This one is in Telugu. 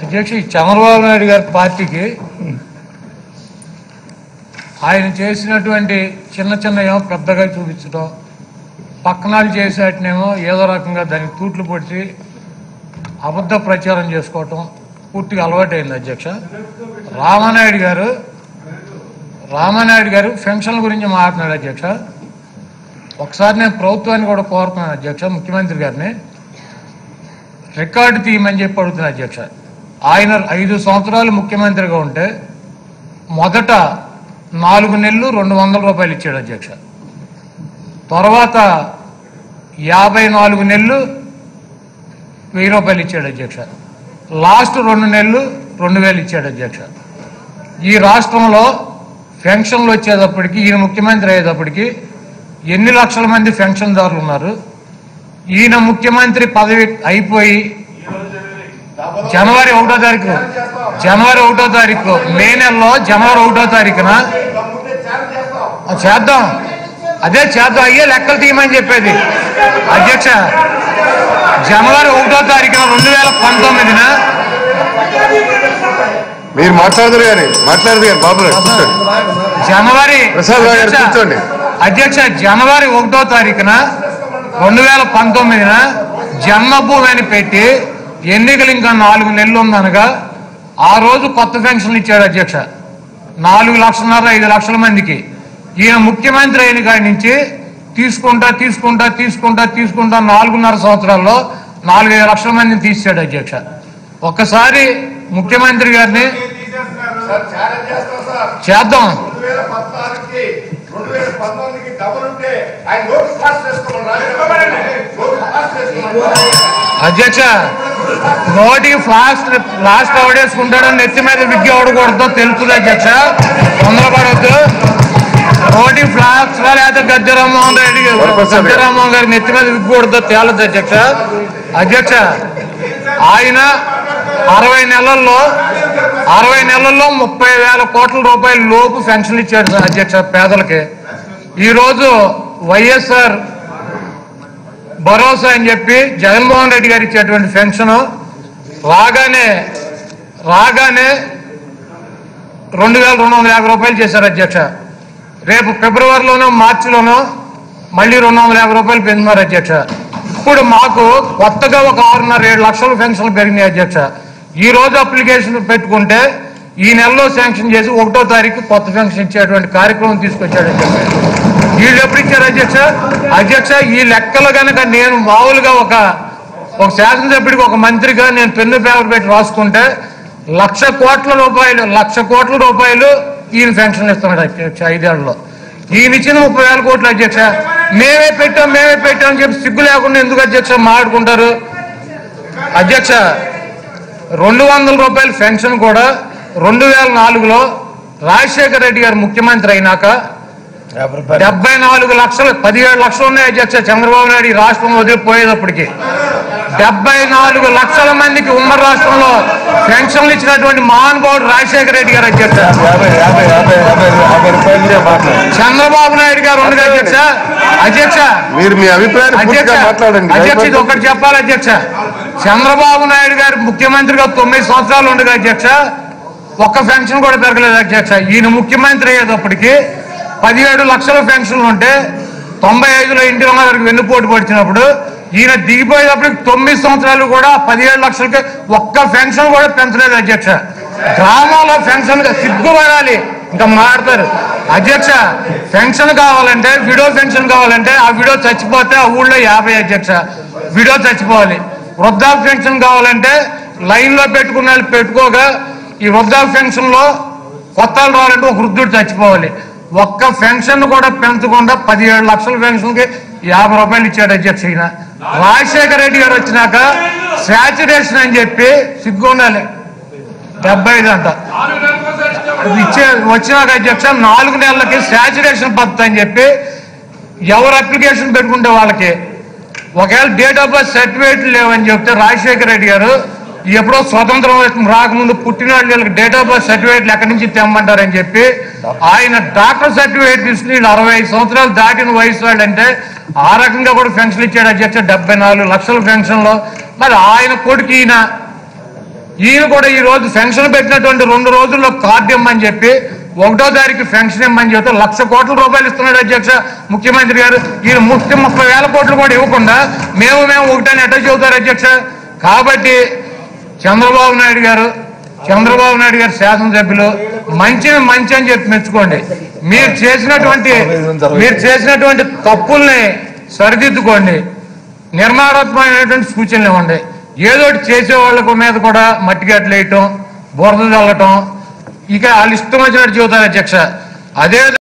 అధ్యక్ష ఈ చంద్రబాబు నాయుడు గారి పార్టీకి ఆయన చేసినటువంటి చిన్న చిన్న ఏమో పెద్దగా చూపించడం పక్కనాలు చేసేటనేమో ఏదో రకంగా దానికి తూట్లు పొడిచి అబద్ధ ప్రచారం చేసుకోవటం పూర్తిగా అలవాటైంది అధ్యక్ష రామానాయుడు గారు రామానాయుడు గారు పెన్షన్ల గురించి మాట్లాడినాడు అధ్యక్ష ఒకసారి నేను ప్రభుత్వాన్ని కూడా కోరుతున్నాను అధ్యక్ష ముఖ్యమంత్రి గారిని రికార్డు తీయమని చెప్పి అడుగుతున్నా అధ్యక్ష ఆయన ఐదు సంవత్సరాలు ముఖ్యమంత్రిగా ఉంటే మొదట నాలుగు నెలలు రెండు వందల రూపాయలు ఇచ్చాడు అధ్యక్ష తర్వాత యాభై నాలుగు నెలలు వెయ్యి రూపాయలు ఇచ్చాడు అధ్యక్ష లాస్ట్ రెండు నెలలు రెండు వేలు ఇచ్చాడు అధ్యక్ష ఈ రాష్ట్రంలో పెన్షన్లు వచ్చేటప్పటికి ఈయన ముఖ్యమంత్రి అయ్యేటప్పటికి ఎన్ని లక్షల మంది పెన్షన్దారులు ఉన్నారు ఈయన ముఖ్యమంత్రి పదవి అయిపోయి జనవరి ఒకటో తారీఖు జనవరి ఒకటో తారీఖు మే నెలలో జనవరి ఒకటో తారీఖున ఆ, చేద్దాం అదే చేద్దాం అయ్యే లెక్కలు తీయమని చెప్పేది అధ్యక్ష జనవరి ఒకటో తారీఖున రెండు వేల పంతొమ్మిదిన మీరు మాట్లాడదురు కానీ మాట్లాడదు కానీ బాబు గారు కూర్చోండి. జనవరి ప్రసాద్ రావు గారు అధ్యక్ష, కూర్చోండి. అధ్యక్ష జనవరి ఒకటో తారీఖున రెండు వేల పంతొమ్మిదిన జన్మభూమి అని పెట్టి ఎన్నికలు ఇంకా నాలుగు నెలలు ఉందనగా ఆ రోజు కొత్త పెన్షన్లు ఇచ్చాడు అధ్యక్ష నాలుగు లక్షలన్నర ఐదు లక్షల మందికి ఈయన ముఖ్యమంత్రి అయిన కాడి నుంచి తీసుకుంటా తీసుకుంటా తీసుకుంటా తీసుకుంటా నాలుగున్నర సంవత్సరాల్లో నాలుగైదు లక్షల మందిని తీసాడు అధ్యక్ష ఒక్కసారి ముఖ్యమంత్రి గారిని సార్ ఛాలెంజ్ చేస్తాం సార్ చేద్దాం రెండు వేల పద్నాలుగుకి రెండు వేల పంతొమ్మిదికి డబుల్ ఉంటే ఆయన నోటు పాస్ చేసుకోమని నోటు పాస్ చేసుకోమని అధ్యక్ష నోటికి ఫాస్ట్ లాస్ట్ అవడేసుకుంటాడని నెత్తి మీద విగ్గి అవడకూడదు తెలుస్తుంది అధ్యక్ష తొందరపడద్దు నోటి ఫ్లాక్స్ లేకపోతే గద్దె రామ్మోహన్ రెడ్డి వరప్రసాద్ గద్దె రామ్మోహన్ గారి నెత్తి మీద విగ్గి కొడుతో తేలదు అధ్యక్ష అధ్యక్ష ఆయన అరవై నెలల్లో అరవై నెలల్లో ముప్పై వేల కోట్ల రూపాయల లోపు పెన్షన్ ఇచ్చాడు సార్ అధ్యక్ష పేదలకి ఈరోజు వైఎస్ఆర్ భరోసా అని చెప్పి జగన్మోహన్ రెడ్డి గారు ఇచ్చేటువంటి పెన్షన్ రాగానే రాగానే రెండు వేల రెండు వందల యాభై రూపాయలు చేశారు అధ్యక్ష రేపు ఫిబ్రవరిలోనో మార్చిలోనో మళ్ళీ రెండు వందల యాభై రూపాయలు పెంచుతున్నారు అధ్యక్ష ఇప్పుడు మాకు కొత్తగా ఒక ఆరున్నర ఏడు లక్షల పెన్షన్లు పెరిగినాయి అధ్యక్ష ఈ రోజు అప్లికేషన్ పెట్టుకుంటే ఈ నెలలో శాంక్షన్ చేసి ఒకటో తారీఖు కొత్త పెన్షన్ ఇచ్చేటువంటి కార్యక్రమం తీసుకొచ్చాడు అధ్యక్ష వీళ్ళు ఎప్పుడు ఇచ్చారు అధ్యక్ష అధ్యక్ష ఈ లెక్కలు కనుక నేను మామూలుగా ఒక ఒక శాసనసభ్యుడికి ఒక మంత్రిగా నేను పెన్ను పేపర్ పెట్టి రాసుకుంటే లక్ష కోట్ల రూపాయలు లక్ష కోట్ల రూపాయలు ఈయన పెన్షన్ ఇస్తున్నాడు అధ్యక్ష ఐదేళ్లలో ఈయన ఇచ్చిన ముప్పై వేల కోట్లు అధ్యక్ష మేమే పెట్టాం మేమే పెట్టాం అని చెప్పి సిగ్గు లేకుండా ఎందుకు అధ్యక్ష మాట్లాడుకుంటారు అధ్యక్ష రెండు వందల రూపాయల పెన్షన్ కూడా రెండు వేల నాలుగులో రాజశేఖర రెడ్డి గారు ముఖ్యమంత్రి అయినాక డెబ్బై నాలుగు లక్షలు పదిహేడు లక్షలు ఉన్నాయి అధ్యక్ష చంద్రబాబు నాయుడు ఈ రాష్ట్రం వదిలిపోయేటప్పటికి డెబ్బై నాలుగు లక్షల మందికి ఉమ్మడి రాష్ట్రంలో పెన్షన్లు ఇచ్చినటువంటి మహానుభావుడు రాజశేఖర రెడ్డి గారు అధ్యక్ష యాభై యాభై యాభై యాభై యాభై రూపాయలు మాట్లాడండి చంద్రబాబు నాయుడు గారు ఉండగా అధ్యక్ష అధ్యక్ష మీరు మీ అభిప్రాయాన్ని అధ్యక్ష పూర్తిగా మాట్లాడండి అధ్యక్ష ఇది ఒకటి చెప్పాలి అధ్యక్ష చంద్రబాబు నాయుడు గారు ముఖ్యమంత్రిగా తొమ్మిది సంవత్సరాలు ఉండగా అధ్యక్ష ఒక్క పెన్షన్ కూడా పెరగలేదు అధ్యక్ష ఈయన ముఖ్యమంత్రి అయ్యేటప్పటికి పదిహేడు లక్షల పెన్షన్లు ఉంటే తొంభై ఐదులో ఇంటి గారికి వెన్నుపోటు పడిచినప్పుడు ఈయన దిగిపోయేటప్పటికి తొమ్మిది సంవత్సరాలు కూడా పదిహేడు లక్షలకి ఒక్క పెన్షన్ కూడా పెంచలేదు అధ్యక్ష గ్రామంలో పెన్షన్ సిగ్గుపడాలి ఇంకా మాడతారు అధ్యక్ష పెన్షన్ కావాలంటే విడో పెన్షన్ కావాలంటే ఆ విడో చచ్చిపోతే ఆ ఊళ్ళో యాభై అధ్యక్ష విడో చచ్చిపోవాలి వృద్ధాప్య పెన్షన్ కావాలంటే లైన్ లో పెట్టుకున్న వాళ్ళు పెట్టుకోగా ఈ వృద్ధాప్య పెన్షన్ లో కొత్త వాళ్ళు రావాలంటే ఒక వృద్ధుడు చచ్చిపోవాలి ఒక్క పెన్షన్ కూడా పెంచకుండా పదిహేడు లక్షల పెన్షన్ కి యాభై రూపాయలు ఇచ్చాడు అధ్యక్ష ఈయన రాజశేఖర రెడ్డి గారు వచ్చినాక శాచురేషన్ అని చెప్పి సిగ్గు ఉండాలి డెబ్బై ఐదు అంట ఇది ఇచ్చే వచ్చినాక అధ్యక్ష నాలుగు నెలలకి శాచురేషన్ పద్ధతి అని చెప్పి ఎవరు అప్లికేషన్ పెట్టుకుంటే వాళ్ళకి ఒకవేళ డేట్ ఆఫ్ బర్త్ సర్టిఫికేట్ లేవని చెప్తే రాజశేఖర రెడ్డి గారు ఎప్పుడో స్వతంత్రం రాకముందు పుట్టిన వాళ్ళకి డేట్ ఆఫ్ బర్త్ సర్టిఫికేట్లు ఎక్కడి నుంచి తెమ్మంటారని చెప్పి ఆయన డాక్టర్ సర్టిఫికేట్ తీసుకుని వీళ్ళు అరవై ఐదు సంవత్సరాలు దాటిన వయసు వాళ్ళు అంటే ఆ రకంగా కూడా పెన్షన్ ఇచ్చాడు అధ్యక్ష డెబ్బై నాలుగు లక్షల పెన్షన్లో మరి ఆయన కొడుకు ఈయన ఈయన కూడా ఈ రోజు పెన్షన్ పెట్టినటువంటి రెండు రోజుల్లో కార్డు ఇమ్మని చెప్పి ఒకటో తారీఖు పెన్షన్ ఇమ్మని చెప్తే లక్ష కోట్ల రూపాయలు ఇస్తున్నాడు అధ్యక్ష ముఖ్యమంత్రి గారు ఈయన ముఖ్య ముప్పై వేల కోట్లు కూడా ఇవ్వకుండా మేము మేము ఒకటని ఎట్లా చెబుతారు అధ్యక్ష కాబట్టి చంద్రబాబు నాయుడు గారు చంద్రబాబు నాయుడు గారు శాసనసభ్యులు మంచిని మంచి అని చెప్పి మెచ్చుకోండి మీరు చేసినటువంటి మీరు చేసినటువంటి తప్పుల్ని సరిదిద్దుకోండి నిర్మాణాత్మకమైనటువంటి సూచనలు ఇవ్వండి ఏదో ఒకటి చేసే వాళ్ళ మీద కూడా మట్టి గట్లు వేయటం బురద చల్లటం ఇక వాళ్ళు ఇష్టం వచ్చినట్టు చెబుతారు అధ్యక్ష అదే